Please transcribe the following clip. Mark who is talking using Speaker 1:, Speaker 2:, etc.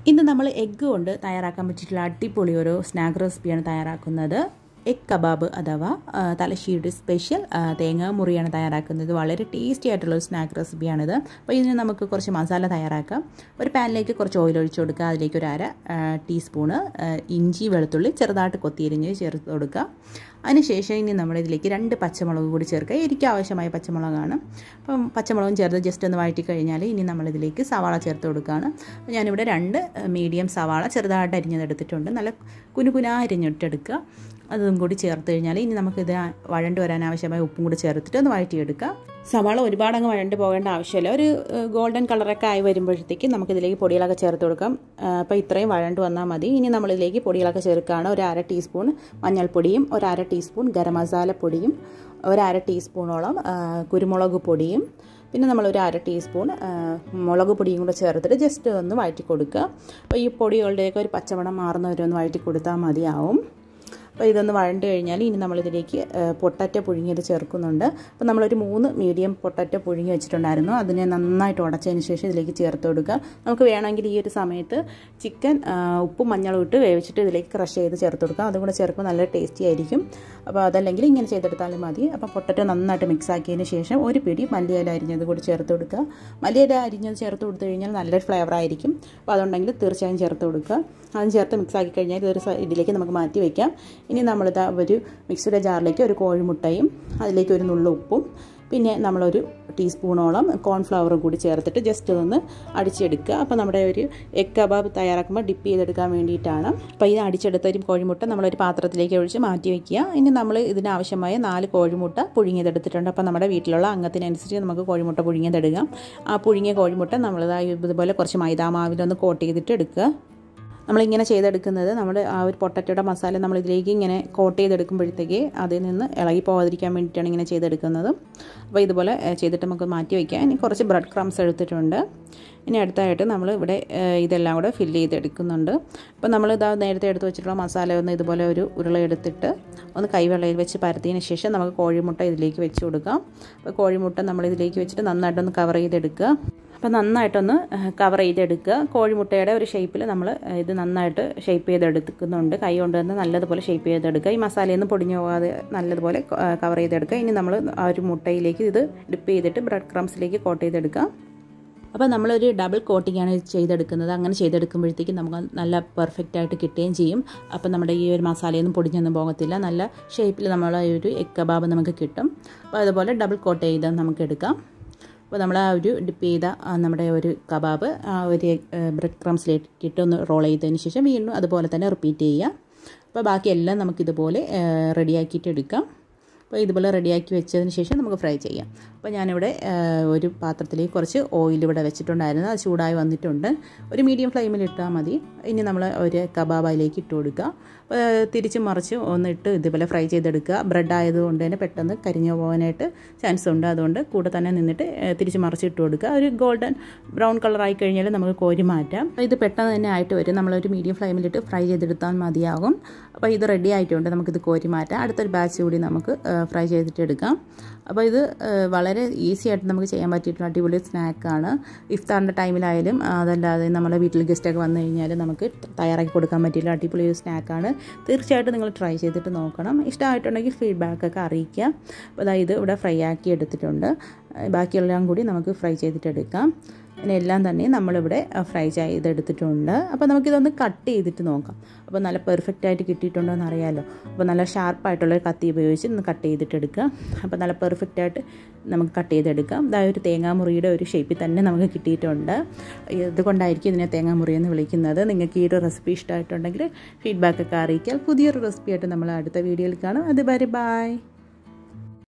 Speaker 1: ഇന്ന് നമ്മൾ എഗ്ഗ് കൊണ്ട് തയ്യാറാക്കാൻ പറ്റിയിട്ടുള്ള അടിപൊളി ഒരു സ്നാക്ക് റെസിപ്പിയാണ് തയ്യാറാക്കുന്നത് എഗ് കബാബ് അഥവാ ആ, തലശ്ശേരിയുടെ സ്പെഷ്യൽ ആ, തേങ്ങ മുറിയാണ് തയ്യാറാക്കുന്നത് വളരെ ടേസ്റ്റി ആയിട്ടുള്ള ഒരു സ്നാക്ക് റെസിപ്പിയാണിത് അപ്പോൾ ഇതിന് നമുക്ക് കുറച്ച് മസാല തയ്യാറാക്കാം ഒരു പാനിലേക്ക് കുറച്ച് ഓയിൽ ഒഴിച്ച് കൊടുക്കുക അതിലേക്ക് ഒരു അര ആ, ടീസ്പൂണ് ആ, ഇഞ്ചി വെളുത്തുള്ളി ചെറുതായിട്ട് കൊത്തിയിരിഞ്ഞ് ചേർത്ത് കൊടുക്കുക അതിനുശേഷം ഇനി നമ്മളിതിലേക്ക് രണ്ട് പച്ചമുളക് കൂടി ചേർക്കുക എനിക്ക് ആവശ്യമായ പച്ചമുളകാണ് അപ്പം പച്ചമുളകും ചേർത്ത് ജസ്റ്റ് ഒന്ന് വഴറ്റി കഴിഞ്ഞാൽ ഇനി നമ്മളിതിലേക്ക് സവാള ചേർത്ത് കൊടുക്കുകയാണ് അപ്പോൾ ഞാനിവിടെ രണ്ട് മീഡിയം സവാള ചെറുതായിട്ട് അരിഞ്ഞതെടുത്തിട്ടുണ്ട് നല്ല കുനുകുനാ അരിഞ്ഞിട്ടെടുക്കുക അതും കൂടി ചേർത്ത് കഴിഞ്ഞാൽ ഇനി നമുക്കിത് വഴണ്ട് വരാൻ ആവശ്യമായ ഉപ്പും കൂടി ചേർത്തിട്ട് ഒന്ന് വഴറ്റിയെടുക്കുക സവാള ഒരുപാട് അങ്ങ് വഴണ്ട് പോകേണ്ട ആവശ്യമില്ല ഒരു ഗോൾഡൻ കളറൊക്കെ ആയി വരുമ്പോഴത്തേക്ക് നമുക്കിതിലേക്ക് പൊടികളൊക്കെ ചേർത്ത് കൊടുക്കാം അപ്പോൾ ഇത്രയും വഴണ്ട് വന്നാൽ മതി ഇനി നമ്മളിതിലേക്ക് പൊടികളൊക്കെ ചേർക്കുകയാണ് ഒരു അര ടീസ്പൂൺ മഞ്ഞൾപ്പൊടിയും ഒരു അര ടീസ്പൂൺ ഗരം മസാല പൊടിയും ഒരു അര ടീസ്പൂണോളം ആ, കുരുമുളക് പൊടിയും പിന്നെ നമ്മൾ ഒരു അര ടീസ്പൂൺ ആ, മുളക് പൊടിയും കൂടെ ചേർത്തിട്ട് ജസ്റ്റ് ഒന്ന് വഴറ്റി കൊടുക്കുക അപ്പോൾ ഈ പൊടികളുടെയൊക്കെ ഒരു പച്ചമണം മാറുന്നവരെ ഒന്ന് വഴറ്റി കൊടുത്താൽ മതിയാവും അപ്പോൾ ഇതൊന്ന് വഴണ്ട് കഴിഞ്ഞാൽ ഇനി നമ്മളിതിലേക്ക് പൊട്ടറ്റ പുഴുങ്ങിയത് ചേർക്കുന്നുണ്ട് അപ്പോൾ നമ്മളൊരു മൂന്ന് മീഡിയം പൊട്ടറ്റ പുഴുങ്ങി വെച്ചിട്ടുണ്ടായിരുന്നു അതിനെ നന്നായിട്ട് ഉടച്ചതിന് ശേഷം ഇതിലേക്ക് ചേർത്ത് കൊടുക്കുക നമുക്ക് വേണമെങ്കിൽ ഈ ഒരു സമയത്ത് ചിക്കൻ ഉപ്പും മഞ്ഞളും ഇട്ട് വേവിച്ചിട്ട് ഇതിലേക്ക് ക്രഷ് ചെയ്ത് ചേർത്ത് കൊടുക്കുക അതും കൂടെ ചേർക്കുമ്പോൾ നല്ല ടേസ്റ്റി ആയിരിക്കും അപ്പോൾ അതല്ലെങ്കിൽ ഇങ്ങനെ ചെയ്തെടുത്താലും മതി അപ്പോൾ പൊട്ടറ്റോ നന്നായിട്ട് മിക്സ് ആക്കിയതിന് ശേഷം ഒരു പിടി മല്ലിയില അരിഞ്ഞത് കൂടി ചേർത്ത് കൊടുക്കുക മല്ലിയില അരിഞ്ഞത് ചേർത്ത് കൊടുത്തു കഴിഞ്ഞാൽ നല്ലൊരു ഫ്ലേവർ ആയിരിക്കും അപ്പോൾ അതുണ്ടെങ്കിൽ തീർച്ചയായും ചേർത്ത് കൊടുക്കുക അതും ചേർത്ത് മിക്സ് ആക്കി കഴിഞ്ഞാൽ ഇതൊരു സ- ഇതിലേക്ക് നമുക്ക് മാറ്റി വയ്ക്കാം ഇനി നമ്മളിതാ ഒരു മിക്സിയുടെ ജാറിലേക്ക് ഒരു കോഴിമുട്ടയും അതിലേക്ക് ഒരു നുള്ള ഉപ്പും പിന്നെ നമ്മളൊരു ടീസ്പൂണോളം കോൺഫ്ലവറും കൂടി ചേർത്തിട്ട് ജസ്റ്റ് ഒന്ന് അടിച്ചെടുക്കുക അപ്പോൾ നമ്മുടെ ഒരു എഗ് കബാബ് തയ്യാറാക്കുമ്പോൾ ഡിപ്പ് ചെയ്തെടുക്കാൻ വേണ്ടിയിട്ടാണ് അപ്പോൾ ഇത് അടിച്ചെടുത്ത ഒരു കോഴിമുട്ട നമ്മളൊരു പാത്രത്തിലേക്ക് ഒഴിച്ച് മാറ്റി വയ്ക്കുക ഇനി നമ്മൾ ഇതിനാവശ്യമായ നാല് കോഴിമുട്ട പുഴുങ്ങിയതെടുത്തിട്ടുണ്ട് അപ്പോൾ നമ്മുടെ വീട്ടിലുള്ള അംഗത്തിനനുസരിച്ച് നമുക്ക് കോഴിമുട്ട പുഴുങ്ങിയതെടുക്കാം ആ പുഴുങ്ങിയ കോഴിമുട്ട നമ്മളിതാ ഇതുപോലെ കുറച്ച് മൈദാമാവിലൊന്ന് കോട്ട് ചെയ്തിട്ട് എടുക്കുക നമ്മളിങ്ങനെ ചെയ്തെടുക്കുന്നത് നമ്മുടെ ആ ഒരു പൊട്ടറ്റോയുടെ മസാല നമ്മൾ ഇതിലേക്ക് ഇങ്ങനെ കോട്ട് ചെയ്തെടുക്കുമ്പോഴത്തേക്ക് അതിൽ നിന്ന് ഇളകി പോകാതിരിക്കാൻ വേണ്ടിയിട്ടാണ് ഇങ്ങനെ ചെയ്തെടുക്കുന്നത് അപ്പോൾ ഇതുപോലെ ഏഹ്, ചെയ്തിട്ട് നമുക്ക് മാറ്റി വയ്ക്കാം ഇനി കുറച്ച് ബ്രെഡ് ക്രംസ് എടുത്തിട്ടുണ്ട് ഇനി അടുത്തായിട്ട് നമ്മൾ ഇവിടെ ഏഹ്, ഇതെല്ലാം കൂടെ ഫില്ല് ചെയ്തെടുക്കുന്നുണ്ട് അപ്പോൾ നമ്മൾ ഇതാ നേരത്തെ എടുത്ത് വെച്ചിട്ടുള്ള മസാല ഒന്ന് ഇതുപോലെ ഒരു ഉരുള എടുത്തിട്ട് ഒന്ന് കൈവെള്ളയിൽ വെച്ച് പരത്തിയതിന് ശേഷം നമുക്ക് കോഴിമുട്ട ഇതിലേക്ക് വെച്ച് കൊടുക്കാം അപ്പോൾ കോഴിമുട്ട നമ്മൾ ഇതിലേക്ക് വെച്ചിട്ട് നന്നായിട്ടൊന്ന് കവർ ചെയ്തെടുക്കുക അപ്പോൾ നന്നായിട്ടൊന്ന് കവർ ചെയ്തെടുക്കുക കോഴിമുട്ടയുടെ ഒരു ഷേപ്പിൽ നമ്മൾ ഇത് നന്നായിട്ട് ഷേപ്പ് ചെയ്തെടുക്കുന്നുണ്ട് കൈ കൊണ്ട് തന്നെ നല്ലതുപോലെ ഷേപ്പ് ചെയ്തെടുക്കുക ഈ മസാലയൊന്നും പൊടിഞ്ഞു പോകാതെ നല്ലതുപോലെ കവർ ചെയ്തെടുക്കുക ഇനി നമ്മൾ ആ ഒരു മുട്ടയിലേക്ക് ഇത് ഡിപ്പ് ചെയ്തിട്ട് ബ്രെഡ് ക്രംസിലേക്ക് കോട്ട് ചെയ്തെടുക്കുക അപ്പോൾ നമ്മളൊരു ഡബിൾ കോട്ടിംഗ് ആണ് ഇത് ചെയ്തെടുക്കുന്നത് അങ്ങനെ ചെയ്തെടുക്കുമ്പോഴത്തേക്കും നമുക്ക് നല്ല പെർഫെക്റ്റ് ആയിട്ട് കിട്ടുകയും ചെയ്യും അപ്പോൾ നമ്മുടെ ഈ ഒരു മസാലയൊന്നും പൊടിഞ്ഞൊന്നും പോകത്തില്ല നല്ല ഷേപ്പിൽ നമ്മൾ ഈ ഒരു എഗ് കബാബ് നമുക്ക് കിട്ടും അപ്പോൾ അതുപോലെ ഡബിൾ കോട്ട് ചെയ്ത് നമുക്ക് എടുക്കാം അപ്പോൾ നമ്മൾ ആ ഒരു ഡിപ്പ് ചെയ്ത ആ നമ്മുടെ ഒരു കബാബ് ആ ഒരു ബ്രെഡ് ക്രംസിലേക്ക് ഇട്ട് ഒന്ന് റോൾ ചെയ്തതിന് ശേഷം വീണ്ടും അതുപോലെ തന്നെ റിപ്പീറ്റ് ചെയ്യുക അപ്പോൾ ബാക്കിയെല്ലാം നമുക്കിതുപോലെ റെഡിയാക്കിയിട്ട് എടുക്കാം അപ്പോൾ ഇതുപോലെ റെഡിയാക്കി വെച്ചതിന് ശേഷം നമുക്ക് ഫ്രൈ ചെയ്യാം അപ്പോൾ ഞാനിവിടെ ആ, ഒരു പാത്രത്തിലേക്ക് കുറച്ച് ഓയിൽ ഇവിടെ വെച്ചിട്ടുണ്ടായിരുന്നു അത് ചൂടായി വന്നിട്ടുണ്ട് ഒരു മീഡിയം ഫ്ലെയിമിൽ ഇട്ടാൽ മതി ഇനി നമ്മൾ ഒരു കബാബ് അതിലേക്ക് ഇട്ട് കൊടുക്കുക അപ്പോൾ തിരിച്ച് മറിച്ച് ഒന്നിട്ട് ഇതുപോലെ ഫ്രൈ ചെയ്തെടുക്കുക ബ്രെഡ് ആയതുകൊണ്ട് തന്നെ പെട്ടെന്ന് കരിഞ്ഞു പോകാനായിട്ട് ചാൻസ് ഉണ്ട് അതുകൊണ്ട് കൂടെ തന്നെ നിന്നിട്ട് ആ, തിരിച്ച് മറിച്ച് ഇട്ട് കൊടുക്കുക ഒരു ഗോൾഡൻ ബ്രൗൺ കളർ ആയി കഴിഞ്ഞാൽ നമുക്ക് കോരി മാറ്റാം അപ്പോൾ ഇത് പെട്ടെന്ന് തന്നെ ആയിട്ട് വരും നമ്മളൊരു മീഡിയം ഫ്ലെയിമിലിട്ട് ഫ്രൈ ചെയ്തെടുത്താൽ മതിയാകും അപ്പോൾ ഇത് റെഡി ആയിട്ടുണ്ട് നമുക്കിത് കോരി മാറ്റാം അടുത്തൊരു ബാച്ച് കൂടി നമുക്ക് ഫ്രൈ ചെയ്തിട്ട് എടുക്കാം അപ്പോൾ ഇത് ആ, വളരെ ഈസി ആയിട്ട് നമുക്ക് ചെയ്യാൻ പറ്റിയിട്ടുള്ള അടിപൊളി സ്നാക്കാണ് ഇഫ്താറിൻ്റെ ടൈമിലായാലും അതല്ലാതെ നമ്മുടെ വീട്ടിൽ ഗസ്റ്റൊക്കെ വന്നു കഴിഞ്ഞാൽ നമുക്ക് തയ്യാറാക്കി കൊടുക്കാൻ പറ്റിയിട്ടുള്ള അടിപൊളി ഒരു സ്നാക്കാണ് തീർച്ചയായിട്ടും നിങ്ങൾ ട്രൈ ചെയ്തിട്ട് നോക്കണം ഇഷ്ടമായിട്ടുണ്ടെങ്കിൽ ഫീഡ്ബാക്കൊക്കെ അറിയിക്കുക അപ്പോൾ അതായത് ഇത് ഇവിടെ ഫ്രൈ ആക്കി എടുത്തിട്ടുണ്ട് ബാക്കിയെല്ലാം കൂടി നമുക്ക് ഫ്രൈ ചെയ്തിട്ട് എടുക്കാം പിന്നെ എല്ലാം തന്നെ നമ്മളിവിടെ ഫ്രൈ ചെയ്തെടുത്തിട്ടുണ്ട് അപ്പോൾ നമുക്കിതൊന്ന് കട്ട് ചെയ്തിട്ട് നോക്കാം അപ്പോൾ നല്ല പെർഫെക്റ്റ് ആയിട്ട് കിട്ടിയിട്ടുണ്ടോ എന്ന് അറിയാമല്ലോ അപ്പോൾ നല്ല ഷാർപ്പായിട്ടുള്ള ഒരു കത്തി ഉപയോഗിച്ച് ഒന്ന് കട്ട് ചെയ്തിട്ട് എടുക്കുക അപ്പോൾ നല്ല പെർഫെക്റ്റ് ആയിട്ട് നമുക്ക് കട്ട് ചെയ്തെടുക്കാം അതായത് ഒരു തേങ്ങാമുറിയുടെ ഒരു ഷേപ്പിൽ തന്നെ നമുക്ക് കിട്ടിയിട്ടുണ്ട് ഇതുകൊണ്ടായിരിക്കും ഇതിനെ തേങ്ങാമുറി എന്ന് വിളിക്കുന്നത് നിങ്ങൾക്ക് ഈ ഒരു റെസിപ്പി ഇഷ്ടമായിട്ടുണ്ടെങ്കിൽ ഫീഡ്ബാക്കൊക്കെ അറിയിക്കാൽ പുതിയൊരു റെസിപ്പി ആയിട്ട് നമ്മൾ അടുത്ത വീഡിയോയിൽ കാണാം അതുവരെ ബായ്